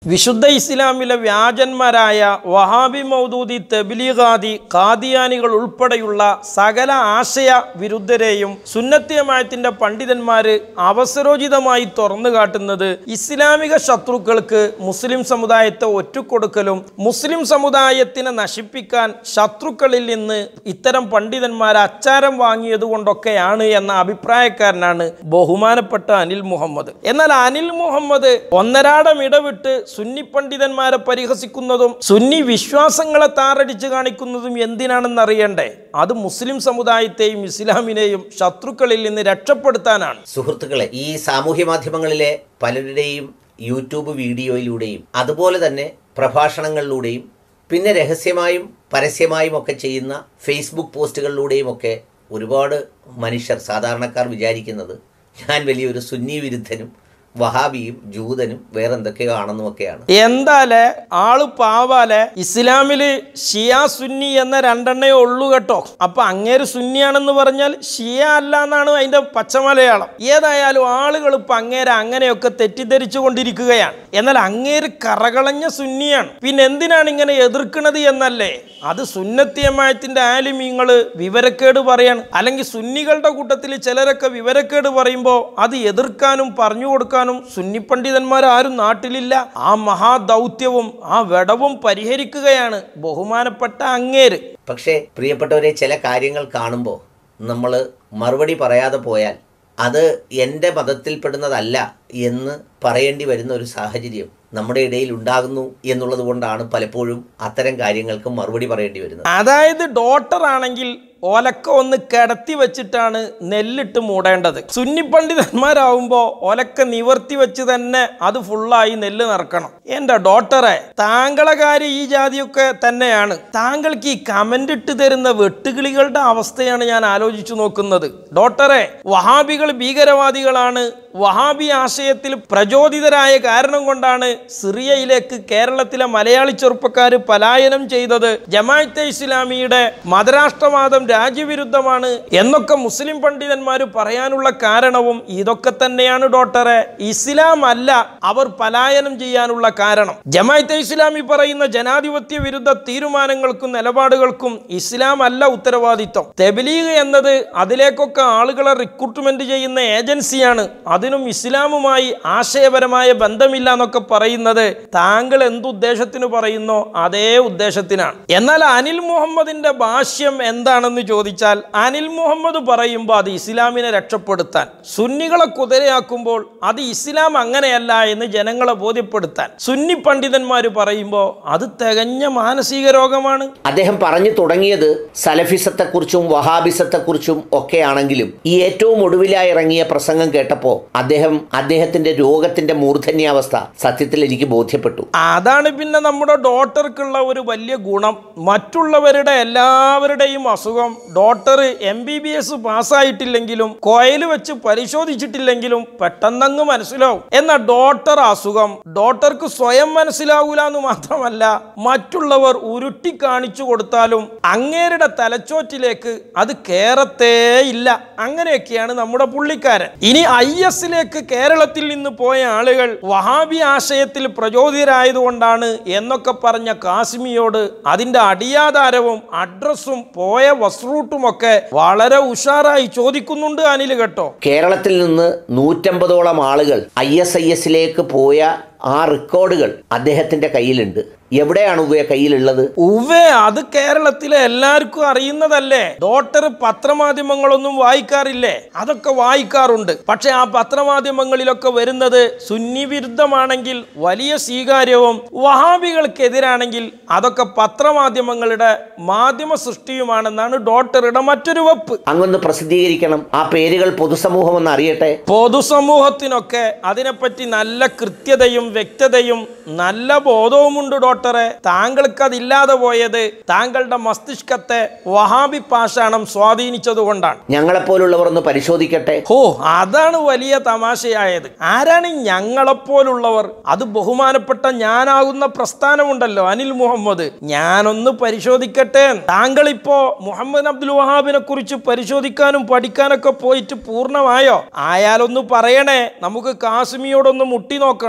വിശുദ്ധ ഇസ്ലാമിലെ വ്യാജന്മാരായ വഹാബി മൗദൂദി തെബിലീഗാദി ഖാദിയാനികൾ ഉൾപ്പെടെയുള്ള സകല ആശയ വിരുദ്ധരെയും സുന്നത്തിയമായത്തിന്റെ പണ്ഡിതന്മാര് അവസരോചിതമായി തുറന്നു കാട്ടുന്നത് ഇസ്ലാമിക ശത്രുക്കൾക്ക് മുസ്ലിം സമുദായത്തെ ഒറ്റുകൊടുക്കലും മുസ്ലിം സമുദായത്തിനെ നശിപ്പിക്കാൻ ശത്രുക്കളിൽ നിന്ന് ഇത്തരം പണ്ഡിതന്മാർ അച്ചാരം വാങ്ങിയത് കൊണ്ടൊക്കെയാണ് എന്ന അഭിപ്രായക്കാരനാണ് ബഹുമാനപ്പെട്ട അനിൽ മുഹമ്മദ് എന്നാൽ അനിൽ മുഹമ്മദ് ഒന്നരാടം ഇടവിട്ട് സുന്നി പണ്ഡിതന്മാരെ പരിഹസിക്കുന്നതും സുന്നി വിശ്വാസങ്ങളെ താറടിച്ച് കാണിക്കുന്നതും എന്തിനാണെന്ന് അറിയണ്ടേ അത് മുസ്ലിം സമുദായത്തെയും ഇസ്ലാമിനെയും ശത്രുക്കളിൽ നിന്ന് രക്ഷപ്പെടുത്താനാണ് സുഹൃത്തുക്കളെ ഈ സാമൂഹ്യ മാധ്യമങ്ങളിലെ പലരുടെയും യൂട്യൂബ് വീഡിയോയിലൂടെയും അതുപോലെ തന്നെ പ്രഭാഷണങ്ങളിലൂടെയും പിന്നെ രഹസ്യമായും പരസ്യമായും ഒക്കെ ചെയ്യുന്ന ഫേസ്ബുക്ക് പോസ്റ്റുകളിലൂടെയും ഒക്കെ ഒരുപാട് മനുഷ്യർ സാധാരണക്കാർ വിചാരിക്കുന്നത് ഞാൻ വലിയൊരു സുന്നി വിരുദ്ധനും വഹാബിയും ജൂതനും വേറെന്തൊക്കെയോ ആണെന്നും ഒക്കെയാണ് എന്താലേ ആള് പാവാലേ ഇസ്ലാമില് ഷിയ സുന്നി എന്ന രണ്ടെണ്ണേ ഉള്ളൂ കേട്ടോ അപ്പൊ അങ്ങേര് സുന്നിയാണെന്ന് പറഞ്ഞാൽ ഷിയ അല്ല എന്നാണ് അതിന്റെ പച്ചമലയാളം ഏതായാലും ആളുകൾ ഇപ്പൊ അങ്ങേരെ അങ്ങനെയൊക്കെ തെറ്റിദ്ധരിച്ചു കൊണ്ടിരിക്കുകയാണ് എന്നാൽ അങ്ങേര് കറകളഞ്ഞ സുന്നിയാണ് പിന്നെ എന്തിനാണ് ഇങ്ങനെ എതിർക്കുന്നത് എന്നല്ലേ അത് സുന്നത്തിയമായത്തിന്റെ ആലിമീങ്ങള് വിവരക്കേട് പറയാണ് അല്ലെങ്കിൽ സുന്നികളുടെ കൂട്ടത്തിൽ ചിലരൊക്കെ വിവരക്കേട് പറയുമ്പോൾ അത് എതിർക്കാനും പറഞ്ഞു കൊടുക്കാനും സുന്നി പണ്ഡിതന്മാരാരും നാട്ടിലില്ല ആ മഹാദൗത്യവും ആ വെടവും പരിഹരിക്കുകയാണ് ബഹുമാനപ്പെട്ട അങ്ങേര് പക്ഷേ പ്രിയപ്പെട്ടവരെ ചില കാര്യങ്ങൾ കാണുമ്പോൾ നമ്മൾ മറുപടി പറയാതെ പോയാൽ അത് എൻ്റെ മതത്തിൽപ്പെടുന്നതല്ല എന്ന് പറയേണ്ടി വരുന്ന ഒരു സാഹചര്യം നമ്മുടെ ഇടയിൽ ഉണ്ടാകുന്നു എന്നുള്ളത് കൊണ്ടാണ് പലപ്പോഴും അത്തരം കാര്യങ്ങൾക്ക് മറുപടി പറയേണ്ടി വരുന്നത് അതായത് ഡോട്ടർ ആണെങ്കിൽ ഒലക്ക ഒന്ന് കിടത്തി വെച്ചിട്ടാണ് നെല്ലിട്ട് മൂടേണ്ടത് സുന്നി പണ്ഡിതന്മാരാവുമ്പോൾ ഒലക്ക നിവർത്തി വെച്ച് തന്നെ അത് ഫുള്ളായി നെല്ല് നിറക്കണം എൻ്റെ ഡോട്ടറെ താങ്കളെ കാര്യം ഈ ജാതിയൊക്കെ തന്നെയാണ് താങ്കൾക്ക് ഈ കമൻ്റ് ഇട്ട് തരുന്ന വെട്ടുകിളികളുടെ അവസ്ഥയാണ് ഞാൻ ആലോചിച്ചു നോക്കുന്നത് ഡോട്ടറെ വഹാബികൾ ഭീകരവാദികളാണ് വഹാബി ആശയത്തിൽ പ്രചോദിതരായ കാരണം കൊണ്ടാണ് സിറിയയിലേക്ക് കേരളത്തിലെ മലയാളി ചെറുപ്പക്കാർ പലായനം ചെയ്തത് ജമാഅത്തെ ഇസ്ലാമിയുടെ മതരാഷ്ട്രവാദം രാജ്യവിരുദ്ധമാണ് എന്നൊക്കെ മുസ്ലിം പണ്ഡിതന്മാർ പറയാനുള്ള കാരണവും ഇതൊക്കെ തന്നെയാണ് ഡോക്ടറെ ഇസ്ലാം അല്ല അവർ പലായനം ചെയ്യാനുള്ള കാരണം ജമാഅത്തെ ഇസ്ലാമി പറയുന്ന ജനാധിപത്യ വിരുദ്ധ തീരുമാനങ്ങൾക്കും നിലപാടുകൾക്കും ഇസ്ലാം അല്ല ഉത്തരവാദിത്വം തെബലീഗ് എന്നത് അതിലേക്കൊക്കെ ആളുകളെ റിക്രൂട്ട്മെന്റ് ചെയ്യുന്ന ഏജൻസിയാണ് അതിനും ഇസ്ലാമുമായി ആശയപരമായ ബന്ധമില്ല എന്നൊക്കെ പറയുന്നത് താങ്കൾ എന്തുദ്ദേശത്തിന് പറയുന്നോ അതേ ഉദ്ദേശത്തിനാണ് എന്നാൽ അനിൽ മുഹമ്മദിന്റെ ഭാഷ്യം എന്താണെന്ന് ചോദിച്ചാൽ അനിൽ മുഹമ്മദ് പറയുമ്പോൾ അത് ഇസ്ലാമിനെ രക്ഷപ്പെടുത്താൻ സുന്നികളെ കുതിരയാക്കുമ്പോൾ അത് ഇസ്ലാം അങ്ങനെയല്ല എന്ന് ജനങ്ങളെ ബോധ്യപ്പെടുത്താൻ സുന്നി പണ്ഡിതന്മാർ പറയുമ്പോൾ അത് തികഞ്ഞ മാനസിക രോഗമാണ് അദ്ദേഹം പറഞ്ഞു തുടങ്ങിയത് സലഫിസത്തെക്കുറിച്ചും വഹാബിസത്തെക്കുറിച്ചും ഒക്കെ ആണെങ്കിലും ഈ ഏറ്റവും ഒടുവിലായി ഇറങ്ങിയ പ്രസംഗം കേട്ടപ്പോൾ അദ്ദേഹം അദ്ദേഹത്തിന്റെ രോഗത്തിന്റെ മൂർധന്യാവസ്ഥ സത്യത്തിൽ എനിക്ക് ബോധ്യപ്പെട്ടു അതാണ് പിന്നെ നമ്മുടെ ഡോക്ടർക്കുള്ള ഒരു വലിയ ഗുണം മറ്റുള്ളവരുടെ എല്ലാവരുടെയും അസുഖം doctor M B B S പാസ്സായിട്ടില്ലെങ്കിലും കോയിൽ വെച്ച് പരിശോധിച്ചിട്ടില്ലെങ്കിലും പെട്ടെന്നങ്ങ് മനസ്സിലാവും എന്നാൽ ഡോക്ടർ അസുഖം ഡോക്ടർക്ക് സ്വയം മനസ്സിലാവൂല എന്ന് മാത്രമല്ല മറ്റുള്ളവർ ഉരുട്ടി കാണിച്ചു കൊടുത്താലും അങ്ങേരുടെ തലച്ചോറ്റിലേക്ക് അത് കേറത്തേ ഇല്ല അങ്ങനെയൊക്കെയാണ് നമ്മുടെ പുള്ളിക്കാരൻ ഇനി ഐ എസിലേക്ക് കേരളത്തിൽ നിന്ന് പോയ ആളുകൾ വഹാബി ആശയത്തിൽ പ്രചോദിതരായതുകൊണ്ടാണ് എന്നൊക്കെ പറഞ്ഞ കാശ്മിയോട് അതിന്റെ അടിയാധാരവും അഡ്രസ്സും പോയ വസ്റൂട്ടുമൊക്കെ വളരെ ഉഷാറായി ചോദിക്കുന്നുണ്ട് അനിൽ കേട്ടോ കേരളത്തിൽ നിന്ന് നൂറ്റമ്പതോളം ആളുകൾ ഐ എസ് ഐ എസിലേക്ക് പോയ ആ റെക്കോർഡുകൾ അദ്ദേഹത്തിന്റെ കയ്യിലുണ്ട് എവിടെയാണ് ഉപയ കയ്യിലുള്ളത് ഉവ്വേ അത് കേരളത്തിലെ എല്ലാവർക്കും അറിയുന്നതല്ലേ ഡോക്ടർ പത്രമാധ്യമങ്ങളൊന്നും വായിക്കാറില്ലേ അതൊക്കെ വായിക്കാറുണ്ട് പക്ഷെ ആ പത്രമാധ്യമങ്ങളിലൊക്കെ വരുന്നത് സുന്നി വിരുദ്ധമാണെങ്കിൽ വലിയ സ്വീകാര്യവും വഹാബികൾക്കെതിരാണെങ്കിൽ അതൊക്കെ പത്രമാധ്യമങ്ങളുടെ മാധ്യമ സൃഷ്ടിയുമാണെന്നാണ് ഡോക്ടറുടെ മറ്റൊരു വെപ്പ് അങ്ങൊന്ന് പ്രസിദ്ധീകരിക്കണം ആ പേരുകൾ പൊതുസമൂഹം ഒന്ന് അറിയട്ടെ പൊതുസമൂഹത്തിനൊക്കെ അതിനെപ്പറ്റി നല്ല കൃത്യതയും വ്യക്തതയും നല്ല ബോധവുമുണ്ട് ഡോക്ടറെ താങ്കൾക്ക് അതില്ലാതെ പോയത് താങ്കളുടെ മസ്തിഷ്കത്തെ വഹാബി പാഷാണം സ്വാധീനിച്ചതുകൊണ്ടാണ് ഞങ്ങളെപ്പോലുള്ളവർ ഒന്ന് പരിശോധിക്കട്ടെ ഹോ അതാണ് വലിയ തമാശയായത് ആരാണ് ഈ ഞങ്ങളെപ്പോലുള്ളവർ അത് ബഹുമാനപ്പെട്ട ഞാനാകുന്ന പ്രസ്ഥാനമുണ്ടല്ലോ അനിൽ മുഹമ്മദ് ഞാനൊന്ന് പരിശോധിക്കട്ടെ താങ്കൾ ഇപ്പോ മുഹമ്മദ് അബ്ദുൽ വഹാബിനെ കുറിച്ച് പരിശോധിക്കാനും പഠിക്കാനൊക്കെ പോയിട്ട് പൂർണ്ണമായോ ആയാലൊന്ന് പറയണേ നമുക്ക് കാശ്മിയോടൊന്ന് മുട്ടി നോക്കണം അവർ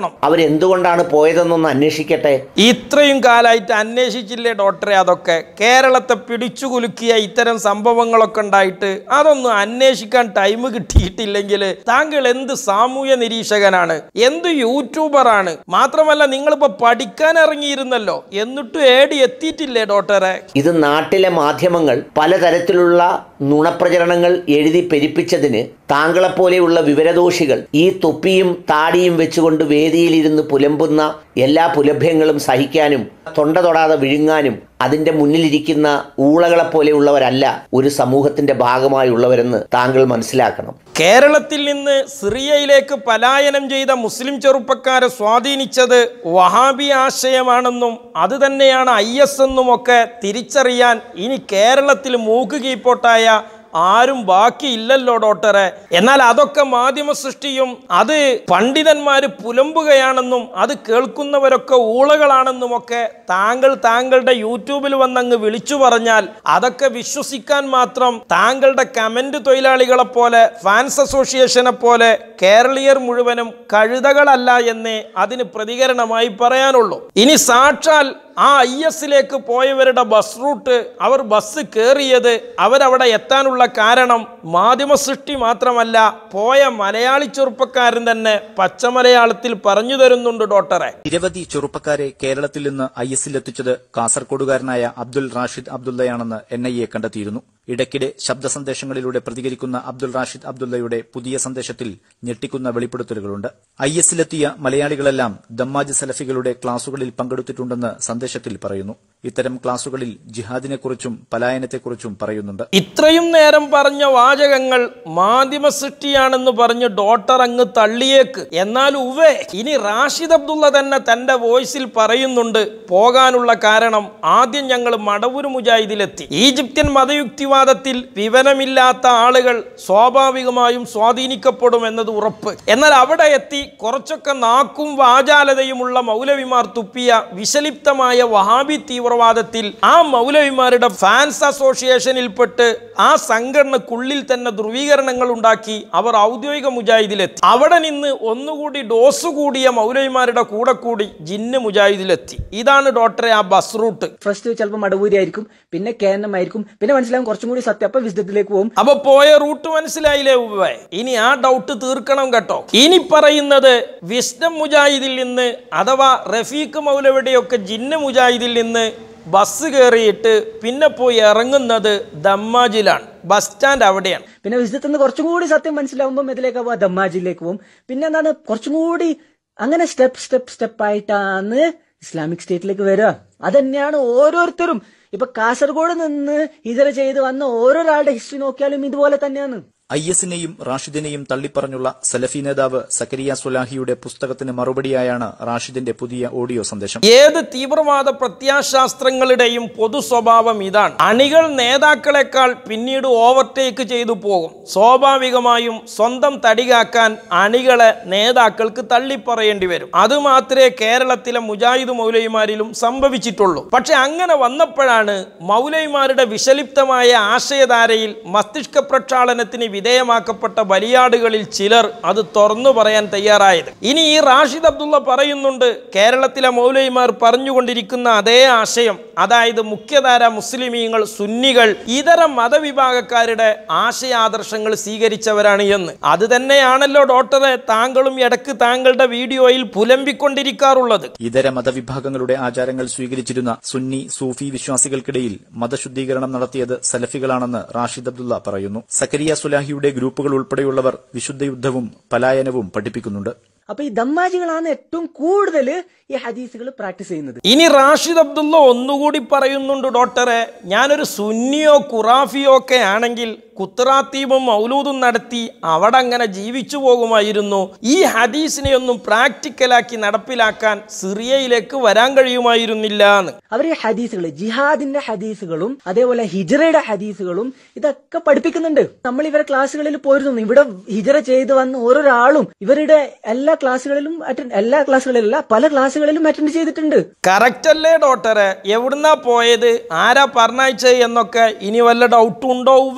എന്തുകൊണ്ടാണ് പോയതെന്നൊന്ന് അന്വേഷിക്കട്ടെ ഇത്രയും കാലമായിട്ട് അന്വേഷിച്ചില്ലേ ഡോക്ടറെ അതൊക്കെ കേരളത്തെ പിടിച്ചു കുലുക്കിയ ഇത്തരം സംഭവങ്ങളൊക്കെ ഉണ്ടായിട്ട് അതൊന്നും അന്വേഷിക്കാൻ ടൈം കിട്ടിയിട്ടില്ലെങ്കിൽ താങ്കൾ എന്ത് സാമൂഹ്യ നിരീക്ഷകനാണ് എന്ത് യൂട്യൂബറാണ് മാത്രമല്ല നിങ്ങളിപ്പോ പഠിക്കാൻ ഇറങ്ങിയിരുന്നല്ലോ എന്നിട്ടും ഏടി എത്തിയിട്ടില്ലേ ഡോക്ടറെ ഇത് നാട്ടിലെ മാധ്യമങ്ങൾ പലതരത്തിലുള്ള നുണപ്രചരണങ്ങൾ എഴുതി പെരുപ്പിച്ചതിന് താങ്കളെപ്പോലെയുള്ള വിവരദോഷികൾ ഈ തൊപ്പിയും താടിയും വെച്ചുകൊണ്ട് വേദിയിലിരുന്ന് പുലമ്പുന്ന എല്ലാ പുലഭ്യങ്ങളും സഹിക്കാനും തൊണ്ട തൊടാതെ വിഴുങ്ങാനും അതിന്റെ മുന്നിലിരിക്കുന്ന ഊളകളെപ്പോലെയുള്ളവരല്ല ഒരു സമൂഹത്തിന്റെ ഭാഗമായുള്ളവരെന്ന് താങ്കൾ മനസ്സിലാക്കണം കേരളത്തിൽ നിന്ന് സിറിയയിലേക്ക് പലായനം ചെയ്ത മുസ്ലിം ചെറുപ്പക്കാരെ സ്വാധീനിച്ചത് വഹാബി ആശയമാണെന്നും അത് തന്നെയാണ് ഐ എസ് എന്നുമൊക്കെ തിരിച്ചറിയാൻ ഇനി കേരളത്തിൽ മൂക്ക് കീപ്പോട്ടായ ആരും ബാക്കിയില്ലല്ലോ ഡോക്ടറെ എന്നാൽ അതൊക്കെ മാധ്യമ സൃഷ്ടിയും അത് പണ്ഡിതന്മാര് പുലമ്പുകയാണെന്നും അത് കേൾക്കുന്നവരൊക്കെ ഊളകളാണെന്നുമൊക്കെ താങ്കൾ താങ്കളുടെ യൂട്യൂബിൽ വന്നങ്ങ് വിളിച്ചു പറഞ്ഞാൽ അതൊക്കെ വിശ്വസിക്കാൻ മാത്രം താങ്കളുടെ കമന്റ് തൊഴിലാളികളെ പോലെ ഫാൻസ് അസോസിയേഷനെ പോലെ കേരളീയർ മുഴുവനും കഴുതകളല്ല എന്നേ അതിന് പ്രതികരണമായി പറയാനുള്ളൂ ഇനി സാക്ഷാൽ ആ ഐ എസിലേക്ക് പോയവരുടെ ബസ് റൂട്ട് അവർ ബസ് കയറിയത് അവരവിടെ എത്താനുള്ള കാരണം മാധ്യമ സൃഷ്ടി മാത്രമല്ല പോയ മലയാളി ചെറുപ്പക്കാരൻ തന്നെ പച്ചമലയാളത്തിൽ പറഞ്ഞു തരുന്നുണ്ട് ഡോക്ടറെ നിരവധി ചെറുപ്പക്കാരെ കേരളത്തിൽ നിന്ന് ഐ എസിലെത്തിച്ചത് കാസർകോടുകാരനായ അബ്ദുൽ റാഷിദ് അബ്ദുള്ളയാണെന്ന് എൻ ഐ എ കണ്ടെത്തിയിരുന്നു ഇടയ്ക്കിടെ ശബ്ദ സന്ദേശങ്ങളിലൂടെ പ്രതികരിക്കുന്ന അബ്ദുൾ റാഷിദ് അബ്ദുള്ളയുടെ പുതിയ സന്ദേശത്തിൽ ഞെട്ടിക്കുന്ന വെളിപ്പെടുത്തലുകളുണ്ട് ഐ എസിലെത്തിയ മലയാളികളെല്ലാം ദമ്മാജ് സലഫികളുടെ ക്ലാസുകളിൽ പങ്കെടുത്തിട്ടുണ്ടെന്ന് സന്ദേശത്തിൽ പറയുന്നു ഇത്തരം ക്ലാസുകളിൽ ജിഹാദിനെക്കുറിച്ചും പലായനത്തെക്കുറിച്ചും പറയുന്നുണ്ട് ഇത്രയും നേരം പറഞ്ഞ വാചകങ്ങൾ മാധ്യമ സൃഷ്ടിയാണെന്ന് പറഞ്ഞ് ഡോക്ടർ അങ്ങ് തള്ളിയേക്ക് എന്നാൽ ഉവേ ഇനി റാഷിദ് അബ്ദുള്ള തന്നെ തന്റെ വോയിസിൽ പറയുന്നുണ്ട് പോകാനുള്ള കാരണം ആദ്യം ഞങ്ങൾ മടവൂർ മുജാഹിദിലെത്തി ഈജിപ്ത്യൻ മതയുക്തിവാദത്തിൽ വിവരമില്ലാത്ത ആളുകൾ സ്വാഭാവികമായും സ്വാധീനിക്കപ്പെടും എന്നത് ഉറപ്പ് എന്നാൽ അവിടെ എത്തി കുറച്ചൊക്കെ നാക്കും വാചാലതയുമുള്ള മൗലവിമാർ തുപ്പിയ വിഷലിപ്തമായ വഹാബി തീവ്രവാദത്തിൽ ആ മൗലവിമാരുടെ ഫാൻസ് അസോസിയേഷനിൽപ്പെട്ട് ആ സംഘടനക്കുള്ളിൽ തന്നെ ധ്രുവീകരണങ്ങൾ ഉണ്ടാക്കി അവർ ഔദ്യോഗിക മുജാഹിദിലെത്തി അവിടെ നിന്ന് ഒന്നുകൂടി ഡോസ് കൂടിയ മൗലവിമാരുടെ കൂടെ കൂടി ജിന്ന് മുജാഹിദിലെത്തി ഇതാണ് ഡോക്ടറെ ആ ബസ് റൂട്ട് ഫസ്റ്റ് ചിലപ്പോൾ മടവൂരി ആയിരിക്കും പിന്നെ കെ എൻ എം ആയിരിക്കും പിന്നെ മനസ്സിലാവും കുറച്ചും കൂടി സത്യം അപ്പൊ വിശദത്തിലേക്ക് പോകും അപ്പൊ പോയ റൂട്ട് മനസ്സിലായില്ലേ ഉവ്വേ ഇനി ആ ഡൗട്ട് തീർക്കണം കേട്ടോ ഇനി പറയുന്നത് വിസ്ഡം മുജാഹിദിൽ നിന്ന് അഥവാ റഫീഖ് മൗലവിയുടെയൊക്കെ ജിന്ന് മുജാഹിദിൽ നിന്ന് ബസ് കയറിയിട്ട് പിന്നെ പോയി ഇറങ്ങുന്നത് ദമ്മാജിലാണ് ബസ് സ്റ്റാൻഡ് അവിടെയാണ് പിന്നെ വിശദത്തിൽ നിന്ന് കുറച്ചും കൂടി സത്യം മനസ്സിലാവുമ്പോൾ ഇതിലേക്ക് പോവാ ദമ്മാജിലേക്ക് പോകും പിന്നെ എന്താണ് കുറച്ചും കൂടി അങ്ങനെ സ്റ്റെപ്പ് സ്റ്റെപ്പ് സ്റ്റെപ്പ് ആയിട്ടാണ് ഇസ്ലാമിക് സ്റ്റേറ്റിലേക്ക് വരിക അതന്നെയാണ് ഓരോരുത്തരും ഇപ്പൊ കാസർഗോഡ് നിന്ന് ഹിജറ ചെയ്ത് വന്ന ഓരോരാളുടെ ഹിസ്റ്ററി നോക്കിയാലും ഇതുപോലെ തന്നെയാണ് ഐ എസിനെയും റാഷിദിനെയും തള്ളിപ്പറഞ്ഞുള്ള സലഫി നേതാവ് സക്കരിയ സുലാഹിയുടെ പുസ്തകത്തിന് മറുപടിയായാണ് റാഷിദിന്റെ പുതിയ ഓഡിയോ സന്ദേശം ഏത് തീവ്രവാദ പ്രത്യാശാസ്ത്രങ്ങളുടെയും പൊതു സ്വഭാവം ഇതാണ് അണികൾ നേതാക്കളെക്കാൾ പിന്നീട് ഓവർടേക്ക് ചെയ്തു പോകും സ്വാഭാവികമായും സ്വന്തം തടികാക്കാൻ അണികളെ നേതാക്കൾക്ക് തള്ളിപ്പറയേണ്ടി വരും അത് മാത്രമേ കേരളത്തിലെ മുജാഹിദ് മൗലൈമാരിലും സംഭവിച്ചിട്ടുള്ളൂ പക്ഷെ അങ്ങനെ വന്നപ്പോഴാണ് മൗലൈമാരുടെ വിഷലിപ്തമായ ആശയധാരയിൽ മസ്തിഷ്ക പ്രക്ഷാളനത്തിന് വിധേയമാക്കപ്പെട്ട ബലിയാടുകളിൽ ചിലർ അത് തുറന്നു പറയാൻ തയ്യാറായത് ഇനി ഈ റാഷിദ് അബ്ദുള്ള പറയുന്നുണ്ട് കേരളത്തിലെ മൗലൈമാർ പറഞ്ഞുകൊണ്ടിരിക്കുന്ന അതേ ആശയം അതായത് മുഖ്യധാര മുസ്ലിമീങ്ങൾ സുന്നികൾ ഇതര മതവിഭാഗക്കാരുടെ ആശയാദർശങ്ങൾ സ്വീകരിച്ചവരാണ് എന്ന് അത് തന്നെയാണല്ലോ ഡോക്ടറെ താങ്കളും ഇടക്ക് താങ്കളുടെ വീഡിയോയിൽ പുലമ്പിക്കൊണ്ടിരിക്കാറുള്ളത് ഇതര മതവിഭാഗങ്ങളുടെ ആചാരങ്ങൾ സ്വീകരിച്ചിരുന്ന സുന്നി സൂഫി വിശ്വാസികൾക്കിടയിൽ മതശുദ്ധീകരണം നടത്തിയത് സലഫികളാണെന്ന് റാഷിദ് അബ്ദുള്ള പറയുന്നു സക്കരിയ സുലാഹിയുടെ ഗ്രൂപ്പുകൾ ഉൾപ്പെടെയുള്ളവർ വിശുദ്ധ യുദ്ധവും പലായനവും പഠിപ്പിക്കുന്നുണ്ട് അപ്പൊ ഈ ദമ്മാജികളാണ് ഏറ്റവും കൂടുതൽ ഈ ഹദീസുകൾ പ്രാക്ടീസ് ചെയ്യുന്നത് ഇനി റാഷിദ് അബ്ദുള്ള ഒന്നുകൂടി പറയുന്നുണ്ട് ഡോക്ടറെ ഞാനൊരു സുന്നിയോ ഖുറാഫിയോ ഒക്കെ ആണെങ്കിൽ കുത്തറാത്തീബും മൗലൂദും നടത്തി അവിടെ അങ്ങനെ ജീവിച്ചു പോകുമായിരുന്നു ഈ ഹദീസിനെ ഒന്നും പ്രാക്ടിക്കലാക്കി നടപ്പിലാക്കാൻ സിറിയയിലേക്ക് വരാൻ കഴിയുമായിരുന്നില്ല എന്ന് അവർ ഈ ഹദീസുകൾ ജിഹാദിന്റെ ഹദീസുകളും അതേപോലെ ഹിജറയുടെ ഹദീസുകളും ഇതൊക്കെ പഠിപ്പിക്കുന്നുണ്ട് നമ്മൾ ഇവരെ ക്ലാസ്സുകളിൽ പോയിരുന്നു ഇവിടെ ഹിജറ ചെയ്ത് വന്ന ഓരോരാളും ഇവരുടെ എല്ലാ ക്ലാസ്സുകളിലും അറ്റൻഡ് എല്ലാ ക്ലാസ്സുകളിലല്ല പല ക്ലാസ്സുകളിലും അറ്റൻഡ് ചെയ്തിട്ടുണ്ട് കറക്റ്റ് അല്ലേ ഡോക്ടറെ എവിടുന്നാ പോയത് ആരാ പറഞ്ഞയച്ചത് എന്നൊക്കെ ഇനി വല്ല ഡൗട്ടും ഉണ്ടോ ഉവ്വേ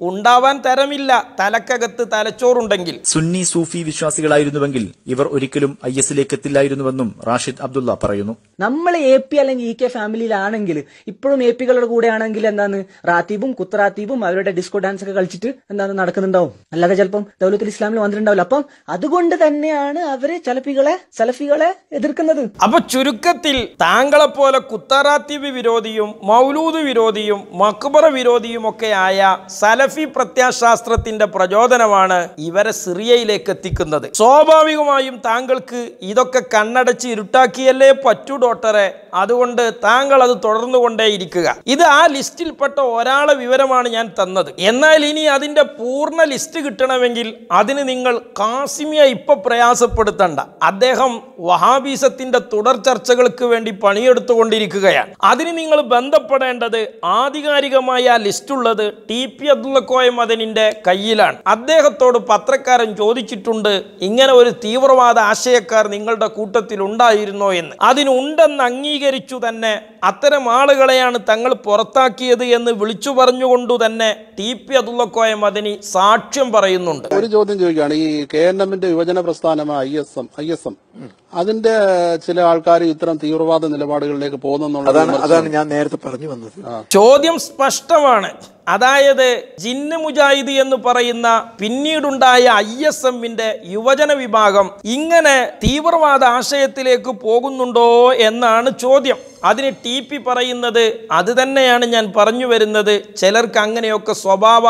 ഉണ്ടാവാൻ തരമില്ല തലക്കകത്ത് തലച്ചോറുണ്ടെങ്കിൽ സുന്നി സൂഫി വിശ്വാസികളായിരുന്നുവെങ്കിൽ ഇവർ ഒരിക്കലും ഐ എസിലേക്ക് എത്തില്ലായിരുന്നുവെന്നും റാഷിദ് അബ്ദുള്ള പറയുന്നു നമ്മൾ എ പി അല്ലെങ്കിൽ ഇ കെ ഫാമിലിയിലാണെങ്കിൽ ഇപ്പോഴും എ പികളുടെ കൂടെ ആണെങ്കിൽ എന്താണ് റാത്തീബും കുത്തറാത്തീബും അവരുടെ ഡിസ്കോ ഡാൻസ് ഒക്കെ കളിച്ചിട്ട് എന്താണ് നടക്കുന്നുണ്ടാവും അല്ലാതെ ചിലപ്പം ദൗലത്തുൽ ഇസ്ലാമിൽ വന്നിട്ടുണ്ടാവില്ല അപ്പം അതുകൊണ്ട് തന്നെയാണ് അവര് ചലപ്പികളെ സലഫികളെ എതിർക്കുന്നത് അപ്പൊ ചുരുക്കത്തിൽ താങ്കളെ പോലെ കുത്തറാത്തീബ് വിരോധിയും മൗലൂദ് വിരോധിയും മക്ബറ വിരോധിയും ഒക്കെ ആയ സലഫി പ്രത്യാശാസ്ത്രത്തിന്റെ പ്രചോദനമാണ് ഇവരെ സിറിയയിലേക്ക് എത്തിക്കുന്നത് സ്വാഭാവികമായും താങ്കൾക്ക് ഇതൊക്കെ കണ്ണടച്ച് ഇരുട്ടാക്കിയല്ലേ പറ്റൂ ഡോക്ടറെ അതുകൊണ്ട് താങ്കൾ അത് തുടർന്നുകൊണ്ടേയിരിക്കുക ഇത് ആ ലിസ്റ്റിൽപ്പെട്ട ഒരാളെ വിവരമാണ് ഞാൻ തന്നത് എന്നാൽ ഇനി അതിന്റെ പൂർണ്ണ ലിസ്റ്റ് കിട്ടണമെങ്കിൽ അതിന് നിങ്ങൾ കാസിമിയ ഇപ്പൊ പ്രയാസപ്പെടുത്തണ്ട അദ്ദേഹം വഹാബീസത്തിന്റെ തുടർ ചർച്ചകൾക്ക് വേണ്ടി പണിയെടുത്തുകൊണ്ടിരിക്കുകയാണ് അതിന് നിങ്ങൾ ബന്ധപ്പെടേണ്ടത് ആധികാരികമായ ആ ലിസ്റ്റ് ഉള്ളത് ടി പി അബ്ദുള്ളക്കോയ മദനിന്റെ കയ്യിലാണ് അദ്ദേഹത്തോട് പത്രക്കാരൻ ചോദിച്ചിട്ടുണ്ട് ഇങ്ങനെ ഒരു തീവ്രവാദ ആശയക്കാർ നിങ്ങളുടെ കൂട്ടത്തിൽ ഉണ്ടായിരുന്നോ എന്ന് അതിനുണ്ടെന്ന് അംഗീകരിച്ചു തന്നെ അത്തരം ആളുകളെയാണ് തങ്ങൾ പുറത്താക്കിയത് എന്ന് വിളിച്ചു പറഞ്ഞുകൊണ്ടു തന്നെ ടി പി അബ്ദുള്ളക്കോയ മദനി സാക്ഷ്യം പറയുന്നുണ്ട് ഒരു ചോദ്യം ചോദിക്കുകയാണ് ഈ കെ എൻ എമ്മിന്റെ യുവജന പ്രസ്ഥാനമായ I S M I S M അതിന്റെ ചില ആൾക്കാർ ഇത്തരം തീവ്രവാദ നിലപാടുകളിലേക്ക് പോകുന്നെന്നുള്ള അതാണ് അതാണ് ഞാൻ നേരത്തെ പറഞ്ഞു വന്നത് ചോദ്യം സ്പഷ്ടമാണ് അതായത് ജിന്ന് മുജാഹിദ് എന്ന് പറയുന്ന പിന്നീടുണ്ടായ ഐ എസ് എമ്മിന്റെ യുവജന വിഭാഗം ഇങ്ങനെ തീവ്രവാദ ആശയത്തിലേക്ക് പോകുന്നുണ്ടോ എന്നാണ് ചോദ്യം അതിന് ടി പി പറയുന്നത് അത് തന്നെയാണ് ഞാൻ പറഞ്ഞു വരുന്നത് ചിലർക്ക് അങ്ങനെയൊക്കെ സ്വഭാവ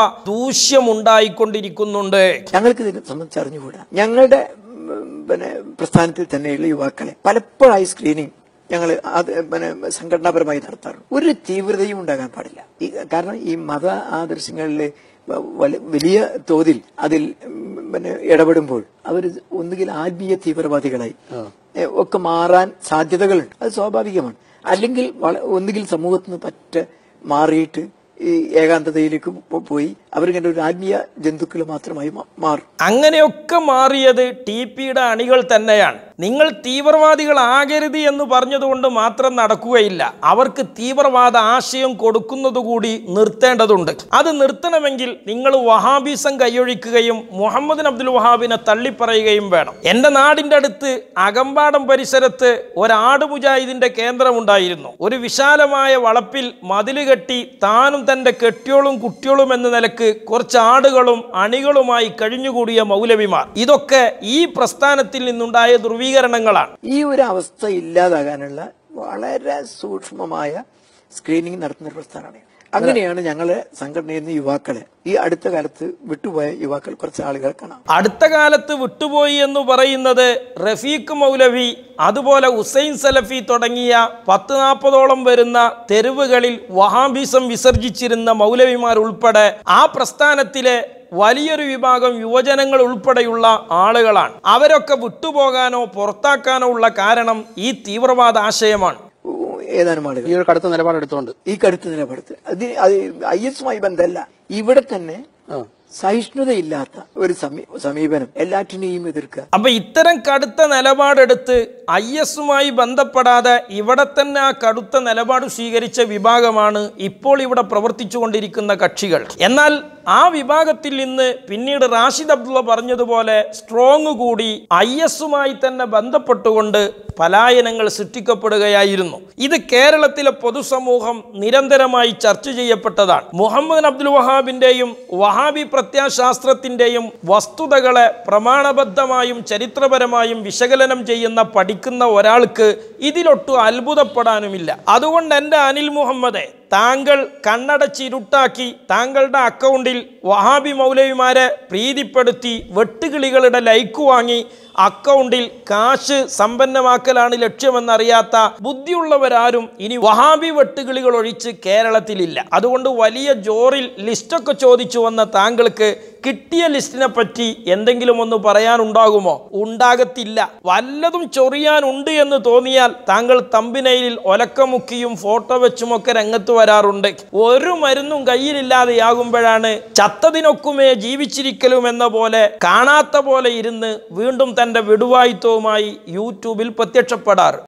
ദൂഷ്യമുണ്ടായിക്കൊണ്ടിരിക്കുന്നുണ്ട് ഞങ്ങൾക്ക് ഇതിനെ സംബന്ധിച്ച് അറിഞ്ഞുകൂടാ ഞങ്ങളുടെ ഉം, പിന്നെ പ്രസ്ഥാനത്തിൽ തന്നെയുള്ള യുവാക്കളെ പലപ്പോഴായി സ്ക്രീനിങ് ഞങ്ങൾ അത് പിന്നെ സംഘടനാപരമായി നടത്താറുണ്ട് ഒരു തീവ്രതയും ഉണ്ടാകാൻ പാടില്ല ഈ കാരണം ഈ മത ആദർശങ്ങളിൽ വല- വലിയ തോതിൽ അതിൽ ഉം, പിന്നെ ഇടപെടുമ്പോൾ അവർ ഒന്നുകിൽ ആത്മീയ തീവ്രവാദികളായി ഏ, ഒക്കെ മാറാൻ സാധ്യതകളുണ്ട് അത് സ്വാഭാവികമാണ് അല്ലെങ്കിൽ വള- ഒന്നുകിൽ സമൂഹത്തിൽ നിന്ന് പറ്റ മാറിയിട്ട് ഈ ഏകാന്തതയിലേക്ക് പോ- പോയി അവരിങ്ങനെ ഒരു ആത്മീയ ജന്തുക്കൾ മാത്രമായി മാ- മാറും അങ്ങനെയൊക്കെ മാറിയത് ടി പിയുടെ അണികൾ തന്നെയാണ് നിങ്ങൾ തീവ്രവാദികളാകരുത് എന്ന് പറഞ്ഞതുകൊണ്ട് മാത്രം നടക്കുകയില്ല അവർക്ക് തീവ്രവാദ ആശയം കൊടുക്കുന്നത് കൂടി നിർത്തേണ്ടതുണ്ട് അത് നിർത്തണമെങ്കിൽ നിങ്ങൾ വഹാബീസം കൈയൊഴിക്കുകയും മുഹമ്മദ് അബ്ദുൽ വഹാബിനെ തള്ളിപ്പറയുകയും വേണം എൻ്റെ നാടിൻ്റെ അടുത്ത് അകമ്പാടം പരിസരത്ത് ഒരാട് മുജാഹിദിന്റെ കേന്ദ്രമുണ്ടായിരുന്നു ഒരു വിശാലമായ വളപ്പിൽ മതില് കെട്ടി താനും തൻ്റെ കെട്ടിയോളും കുട്ടിയോളും എന്ന നിലക്ക് കുറച്ച് ആടുകളും അണികളുമായി കഴിഞ്ഞുകൂടിയ മൗലവിമാർ ഇതൊക്കെ ഈ പ്രസ്ഥാനത്തിൽ നിന്നുണ്ടായ ധ്രുവീകരണങ്ങളാണ് ഈ ഒരു അവസ്ഥ ഇല്ലാതാകാനുള്ള വളരെ സൂക്ഷ്മമായ സ്ക്രീനിങ് നടത്തുന്ന ഒരു പ്രസ്ഥാനമാണ് അങ്ങനെയാണ് ഞങ്ങളെ സംഘടനയിൽ നിന്ന് യുവാക്കളെ ഈ അടുത്ത കാലത്ത് വിട്ടുപോയ യുവാക്കൾ കുറച്ച് ആളുകൾ കാണാം അടുത്ത കാലത്ത് വിട്ടുപോയി എന്ന് പറയുന്നത് റഫീഖ് മൗലവി അതുപോലെ ഹുസൈൻ സലഫി തുടങ്ങിയ പത്ത് നാൽപ്പതോളം വരുന്ന തെരുവുകളിൽ വഹാബിസം വിസർജിച്ചിരുന്ന മൗലവിമാർ ഉൾപ്പെടെ ആ പ്രസ്ഥാനത്തിലെ വലിയൊരു വിഭാഗം യുവജനങ്ങൾ ഉൾപ്പെടെയുള്ള ആളുകളാണ് അവരൊക്കെ വിട്ടുപോകാനോ പുറത്താക്കാനോ ഉള്ള കാരണം ഈ തീവ്രവാദ ആശയമാണ് ഊ, ഏതാനും ആളുകൾ ഈ ഒരു കടുത്ത നിലപാടെടുത്തോണ്ട് ഈ കടുത്ത നിലപാടത്ത് അത് അത് ഐ എസുമായി ബന്ധമല്ല ഇവിടെ തന്നെ സഹിഷ്ണുതയില്ലാത്ത ഒരു സമീ- സമീപനം എല്ലാറ്റിനെയും എതിർക്കുക അപ്പൊ ഇത്തരം കടുത്ത നിലപാടെടുത്ത് ഐ എസുമായി ബന്ധപ്പെടാതെ ഇവിടെ തന്നെ ആ കടുത്ത നിലപാട് സ്വീകരിച്ച വിഭാഗമാണ് ഇപ്പോൾ ഇവിടെ പ്രവർത്തിച്ചു കൊണ്ടിരിക്കുന്ന കക്ഷികൾ എന്നാൽ ആ വിഭാഗത്തിൽ നിന്ന് പിന്നീട് റാഷിദ് അബ്ദുള്ള പറഞ്ഞതുപോലെ സ്ട്രോങ് കൂടി ഐ എസുമായി തന്നെ ബന്ധപ്പെട്ടുകൊണ്ട് പലായനങ്ങൾ സൃഷ്ടിക്കപ്പെടുകയായിരുന്നു ഇത് കേരളത്തിലെ പൊതുസമൂഹം നിരന്തരമായി ചർച്ച ചെയ്യപ്പെട്ടതാണ് മുഹമ്മദ് അബ്ദുൽ വഹാബിന്റെയും വഹാബി പ്രത്യാശാസ്ത്രത്തിന്റെയും വസ്തുതകളെ പ്രമാണബദ്ധമായും ചരിത്രപരമായും വിശകലനം ചെയ്യുന്ന പഠിക്കുന്ന ഒരാൾക്ക് ഇതിലൊട്ടും അത്ഭുതപ്പെടാനുമില്ല അതുകൊണ്ട് എൻ്റെ അനിൽ മുഹമ്മദെ താങ്കൾ കണ്ണടച്ചിരുട്ടാക്കി താങ്കളുടെ അക്കൗണ്ടിൽ വഹാബി മൗലവിമാരെ പ്രീതിപ്പെടുത്തി വെട്ടുകിളികളുടെ ലൈക്ക് വാങ്ങി അക്കൗണ്ടിൽ കാശ് സമ്പന്നമാക്കലാണ് ലക്ഷ്യമെന്നറിയാത്ത ബുദ്ധിയുള്ളവരാരും ഇനി വഹാബി വെട്ടുകിളികൾ ഒഴിച്ച് കേരളത്തിലില്ല അതുകൊണ്ട് വലിയ ജോറിൽ ലിസ്റ്റൊക്കെ ചോദിച്ചു വന്ന താങ്കൾക്ക് കിട്ടിയ ലിസ്റ്റിനെ പറ്റി എന്തെങ്കിലും ഒന്ന് പറയാനുണ്ടാകുമോ ഉണ്ടാകത്തില്ല വല്ലതും ചൊറിയാനുണ്ട് എന്ന് തോന്നിയാൽ താങ്കൾ തമ്പിനയിലിൽ ഒലക്കമുക്കിയും ഫോട്ടോ വെച്ചുമൊക്കെ രംഗത്ത് വരാറുണ്ട് ഒരു മരുന്നും കയ്യിലില്ലാതെയാകുമ്പോഴാണ് ചത്തതിനൊക്കുമേ ജീവിച്ചിരിക്കലും എന്ന പോലെ കാണാത്ത പോലെ ഇരുന്ന് വീണ്ടും തൻ്റെ വിടുവായിത്വവുമായി യൂട്യൂബിൽ പ്രത്യക്ഷപ്പെടാറ്